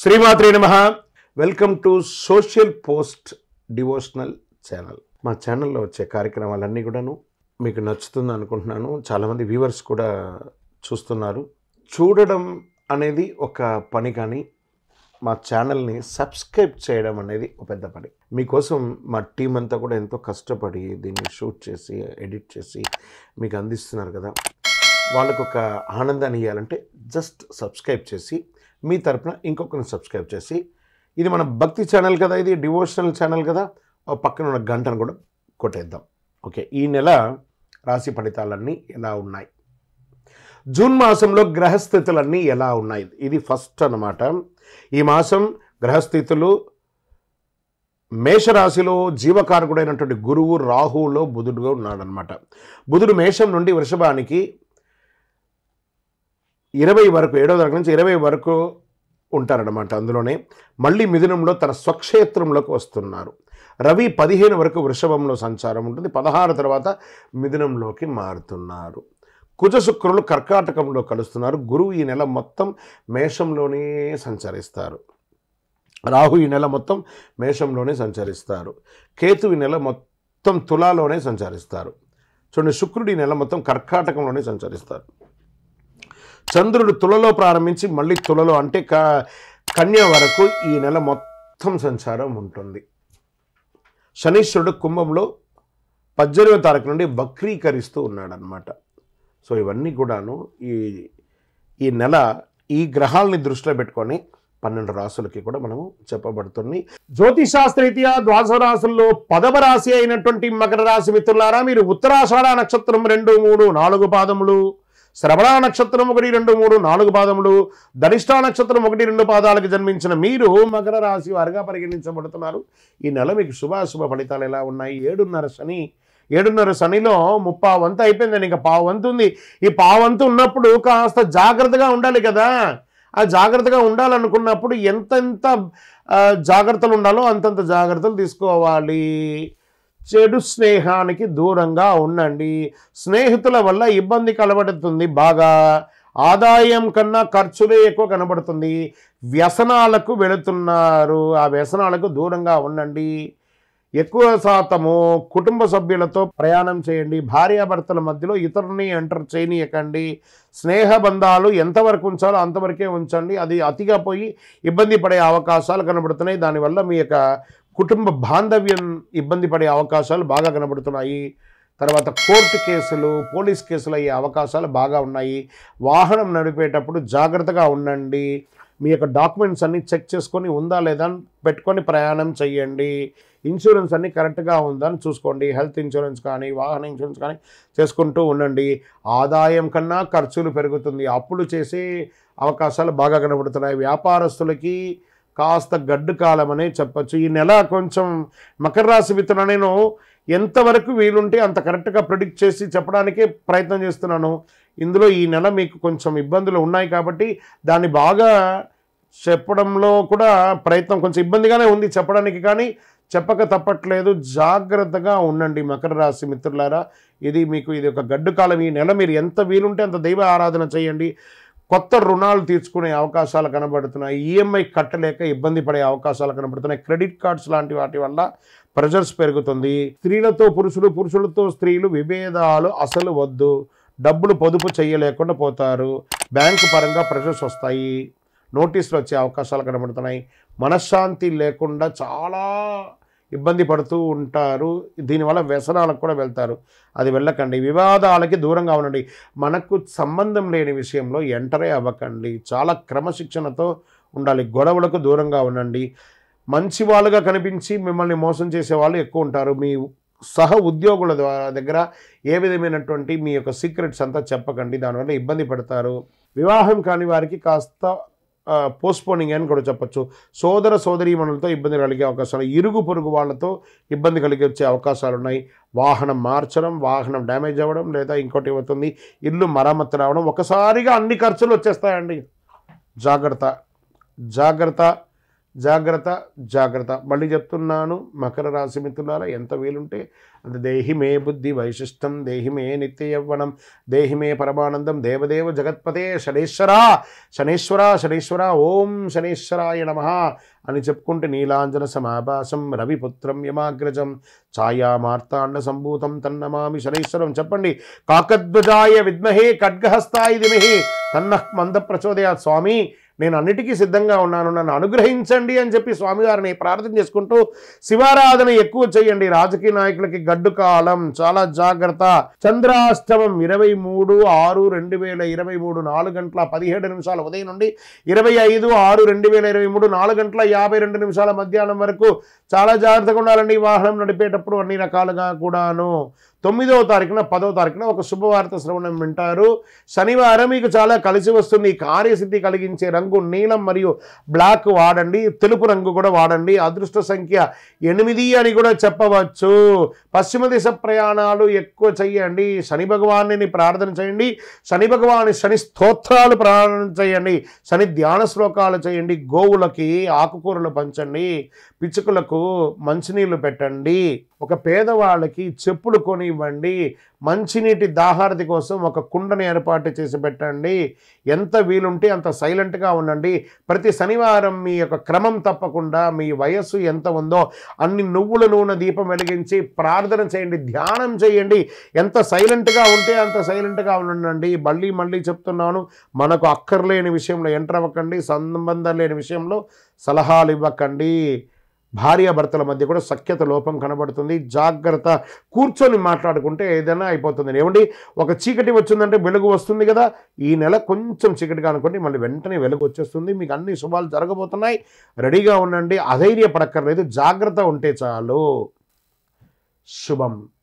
శ్రీమాత్రే నమ welcome to social post devotional channel మా ఛానల్లో వచ్చే కార్యక్రమాలన్నీ కూడాను మీకు నచ్చుతుంది అనుకుంటున్నాను చాలామంది వ్యూవర్స్ కూడా చూస్తున్నారు చూడడం అనేది ఒక పని కానీ మా ఛానల్ని సబ్స్క్రైబ్ చేయడం అనేది ఒక పెద్ద పని మీకోసం మా టీం అంతా కూడా ఎంతో కష్టపడి దీన్ని షూట్ చేసి ఎడిట్ చేసి మీకు అందిస్తున్నారు కదా వాళ్ళకు ఒక ఆనందాన్ని ఇవ్వాలంటే జస్ట్ సబ్స్క్రైబ్ చేసి మీ తరపున ఇంకొకరిని సబ్స్క్రైబ్ చేసి ఇది మన భక్తి ఛానల్ కదా ఇది డివోషనల్ ఛానల్ కదా ఆ పక్కన ఉన్న గంటను కూడా కొట్టేద్దాం ఓకే ఈ నెల రాశి ఫలితాలన్నీ ఎలా ఉన్నాయి జూన్ మాసంలో గ్రహస్థితులన్నీ ఎలా ఉన్నాయి ఇది ఫస్ట్ అన్నమాట ఈ మాసం గ్రహస్థితులు మేషరాశిలో జీవకారకుడైనటువంటి గురువు రాహువులో బుధుడుగా ఉన్నాడనమాట బుధుడు మేషం నుండి వృషభానికి ఇరవై వరకు ఏడో తరగతి నుంచి ఇరవై వరకు ఉంటారన్నమాట అందులోనే మళ్ళీ మిథునంలో తన స్వక్షేత్రంలోకి వస్తున్నారు రవి పదిహేను వరకు వృషభంలో సంచారం ఉంటుంది పదహారు తర్వాత మిథునంలోకి మారుతున్నారు కుజ శుక్రులు కర్కాటకంలో కలుస్తున్నారు గురువు ఈ నెల మొత్తం మేషంలోనే సంచరిస్తారు రాహు ఈ నెల మొత్తం మేషంలోనే సంచరిస్తారు కేతు ఈ నెల మొత్తం తులాలోనే సంచరిస్తారు చూడండి శుక్రుడు ఈ నెల మొత్తం కర్కాటకంలోనే సంచరిస్తారు చంద్రుడు తులలో ప్రారంభించి మళ్ళీ తులలో అంటే క కన్య వరకు ఈ నెల మొత్తం సంచారం ఉంటుంది శనీశ్వరుడు కుంభంలో పద్దెనిమిదో తారీఖు నుండి వక్రీకరిస్తూ ఉన్నాడనమాట సో ఇవన్నీ కూడాను ఈ ఈ నెల ఈ గ్రహాలని దృష్టిలో పెట్టుకొని పన్నెండు రాసులకి కూడా మనము చెప్పబడుతుంది జ్యోతిషాస్త్రరీత్యా ద్వాదశ రాశుల్లో పదవ రాశి అయినటువంటి మకర రాశి మిత్రులారా మీరు ఉత్తరాషాఢ నక్షత్రం రెండు మూడు నాలుగు పాదములు శ్రవణ నక్షత్రం ఒకటి రెండు మూడు నాలుగు పాదములు ధనిష్టా నక్షత్రం ఒకటి రెండు పాదాలకు జన్మించిన మీరు మకర రాశి వారిగా పరిగణించబడుతున్నారు ఈ నెల మీకు శుభాశుభ ఫలితాలు ఎలా ఉన్నాయి ఏడున్నర శని ఏడున్నర శనిలో ముప్పా వంతు అయిపోయిందని ఇంకా పావు వంతు ఉంది ఈ పావంతు ఉన్నప్పుడు కాస్త జాగ్రత్తగా ఉండాలి కదా ఆ జాగ్రత్తగా ఉండాలనుకున్నప్పుడు ఎంతెంత ఆ, జాగ్రత్తలు ఉండాలో అంతంత జాగ్రత్తలు తీసుకోవాలి చెడు స్నేహానికి దూరంగా ఉండండి స్నేహితుల వల్ల ఇబ్బంది కనబడుతుంది బాగా ఆదాయం కన్నా ఖర్చులే ఎక్కువ కనబడుతుంది వ్యసనాలకు వెళుతున్నారు ఆ వ్యసనాలకు దూరంగా ఉండండి ఎక్కువ శాతము కుటుంబ సభ్యులతో ప్రయాణం చేయండి భార్యాభర్తల మధ్యలో ఇతరుని ఎంటర్ చేయనీయకండి స్నేహ బంధాలు ఎంతవరకు ఉంచాలో అంతవరకే ఉంచండి అది అతిగా పోయి ఇబ్బంది పడే అవకాశాలు కనబడుతున్నాయి దానివల్ల మీ యొక్క కుటుంబ బాంధవ్యం ఇబ్బంది పడే అవకాశాలు బాగా కనబడుతున్నాయి తర్వాత కోర్టు కేసులు పోలీస్ కేసులు అయ్యే అవకాశాలు బాగా ఉన్నాయి వాహనం నడిపేటప్పుడు జాగ్రత్తగా ఉండండి మీ యొక్క డాక్యుమెంట్స్ అన్నీ చెక్ చేసుకొని ఉందా లేదా అని పెట్టుకొని ప్రయాణం చేయండి ఇన్సూరెన్స్ అన్నీ కరెక్ట్గా ఉందా అని చూసుకోండి హెల్త్ ఇన్సూరెన్స్ కానీ వాహన ఇన్సూరెన్స్ కానీ చేసుకుంటూ ఉండండి ఆదాయం కన్నా ఖర్చులు పెరుగుతుంది అప్పులు చేసే అవకాశాలు బాగా కనబడుతున్నాయి వ్యాపారస్తులకి కాస్త గడ్డు కాలం అనే చెప్పచ్చు ఈ నెల కొంచెం మకర రాశి విత్తన నేను ఎంతవరకు వీలుంటే అంత కరెక్ట్గా ప్రిడిక్ట్ చేసి చెప్పడానికే ప్రయత్నం చేస్తున్నాను ఇందులో ఈ నెల మీకు కొంచెం ఇబ్బందులు ఉన్నాయి కాబట్టి దాన్ని బాగా చెప్పడంలో కూడా ప్రయత్నం కొంచెం ఇబ్బందిగానే ఉంది చెప్పడానికి కానీ చెప్పక తప్పట్లేదు జాగ్రత్తగా ఉండండి మకర రాశి మిత్రులారా ఇది మీకు ఇది ఒక గడ్డు కాలం ఈ నెల మీరు ఎంత వీలుంటే అంత దైవ ఆరాధన చేయండి కొత్త రుణాలు తీర్చుకునే అవకాశాలు కనబడుతున్నాయి ఈఎంఐ కట్టలేక ఇబ్బంది పడే అవకాశాలు కనబడుతున్నాయి క్రెడిట్ కార్డ్స్ లాంటి వాటి వల్ల ప్రెజర్స్ పెరుగుతుంది స్త్రీలతో పురుషులు పురుషులతో స్త్రీలు విభేదాలు అసలు వద్దు డబ్బులు పొదుపు చేయలేకుండా పోతారు బ్యాంకు పరంగా ప్రెషర్స్ వస్తాయి నోటీసులు వచ్చే అవకాశాలు కనబడుతున్నాయి మనశ్శాంతి లేకుండా చాలా ఇబ్బంది పడుతూ ఉంటారు దీనివల్ల వ్యసనాలకు కూడా వెళ్తారు అది వెళ్ళకండి వివాదాలకి దూరంగా ఉండండి మనకు సంబంధం లేని విషయంలో ఎంటరే అవ్వకండి చాలా క్రమశిక్షణతో ఉండాలి గొడవలకు దూరంగా ఉండండి మంచి వాళ్ళుగా కనిపించి మిమ్మల్ని మోసం చేసే వాళ్ళు ఎక్కువ ఉంటారు మీ సహ ఉద్యోగుల ద్వారా దగ్గర ఏ విధమైనటువంటి మీ యొక్క సీక్రెట్స్ అంతా చెప్పకండి దానివల్ల ఇబ్బంది పడతారు వివాహం కాని వారికి కాస్త పోస్ట్పోనింగ్ అని కూడా చెప్పొచ్చు సోదర సోదరీమణులతో ఇబ్బంది కలిగే అవకాశాలు ఇరుగు పొరుగు వాళ్ళతో ఇబ్బంది కలిగి వచ్చే అవకాశాలు ఉన్నాయి వాహనం మార్చడం వాహనం డ్యామేజ్ అవ్వడం లేదా ఇంకోటి అవుతుంది ఇల్లు మరమ్మతు రావడం ఒకసారిగా అన్ని ఖర్చులు వచ్చేస్తాయండి జాగ్రత్త జాగ్రత్త జాగ్రత్త జాగ్రత్త మళ్ళీ చెప్తున్నాను మకర రాశి మిత్రులారా ఎంత వీలుంటే అంత దేహి మే బుద్ధి వైశిష్టం దేహి మే నిత్య యవ్వనం దేహి మే పరమానందం దేవదేవ జగత్పతే శనేశ్వర శనేశ్వర శనేశ్వర ఓం శనేశ్వరాయ నమ అని చెప్పుకుంటే నీలాంజన సమాభాసం రవిపుత్రం యమాగ్రజం ఛాయా మార్తాండ సంభూతం తన్నమామి శనైశ్వరం చెప్పండి కాకధ్వజాయ విద్మహే ఖడ్గహస్తాయ దిమహి తన్న మంద ప్రచోదయాత్ స్వామి నేను అన్నిటికీ సిద్ధంగా ఉన్నాను నన్ను అనుగ్రహించండి అని చెప్పి స్వామివారిని ప్రార్థన చేసుకుంటూ శివారాధన ఎక్కువ చేయండి రాజకీయ నాయకులకి గడ్డు కాలం చాలా జాగ్రత్త చంద్రాష్టమం ఇరవై మూడు ఆరు రెండు వేల ఇరవై మూడు నాలుగు గంటల పదిహేడు నిమిషాల ఉదయం నుండి ఇరవై ఐదు ఆరు రెండు వేల ఇరవై మూడు నాలుగు గంటల యాభై రెండు నిమిషాల మధ్యాహ్నం వరకు చాలా జాగ్రత్తగా ఉండాలండి ఈ వాహనం నడిపేటప్పుడు అన్ని రకాలుగా కూడాను తొమ్మిదవ తారీఖున పదవ తారీఖున ఒక శుభవార్త శ్రవణం వింటారు శనివారం మీకు చాలా కలిసి వస్తుంది ఈ కార్యసిద్ధి కలిగించే రంగు నీలం మరియు బ్లాక్ వాడండి తెలుపు రంగు కూడా వాడండి అదృష్ట సంఖ్య ఎనిమిది అని కూడా చెప్పవచ్చు పశ్చిమ దిశ ప్రయాణాలు ఎక్కువ చెయ్యండి శని భగవాన్ని ప్రార్థన చేయండి శని భగవాని శని స్తోత్రాలు ప్రార్థన చేయండి శని ధ్యాన శ్లోకాలు చేయండి గోవులకి ఆకుకూరలు పంచండి పిచ్చుకలకు మంచినీళ్ళు పెట్టండి ఒక పేదవాళ్ళకి చెప్పులు కొనివ్వండి మంచినీటి దాహారతి కోసం ఒక కుండని ఏర్పాటు చేసి పెట్టండి ఎంత వీలుంటే అంత సైలెంట్గా ఉండండి ప్రతి శనివారం మీ యొక్క క్రమం తప్పకుండా మీ వయస్సు ఎంత ఉందో అన్ని నువ్వుల నూనె దీపం వెలిగించి ప్రార్థన చేయండి ధ్యానం చేయండి ఎంత సైలెంట్గా ఉంటే అంత సైలెంట్గా ఉండండి మళ్ళీ మళ్ళీ చెప్తున్నాను మనకు అక్కర్లేని విషయంలో ఎంటర్ అవ్వకండి సంబంధం లేని విషయంలో సలహాలు ఇవ్వకండి భార్యాభర్తల మధ్య కూడా సఖ్యత లోపం కనబడుతుంది జాగ్రత్త కూర్చొని మాట్లాడుకుంటే ఏదైనా అయిపోతుంది ఏమండి ఒక చీకటి వచ్చిందంటే వెలుగు వస్తుంది కదా ఈ నెల కొంచెం చీకటిగా అనుకోండి మళ్ళీ వెంటనే వెలుగు వచ్చేస్తుంది మీకు అన్ని శుభాలు జరగబోతున్నాయి రెడీగా ఉండండి అధైర్యపడక్కర్లేదు జాగ్రత్త ఉంటే చాలు శుభం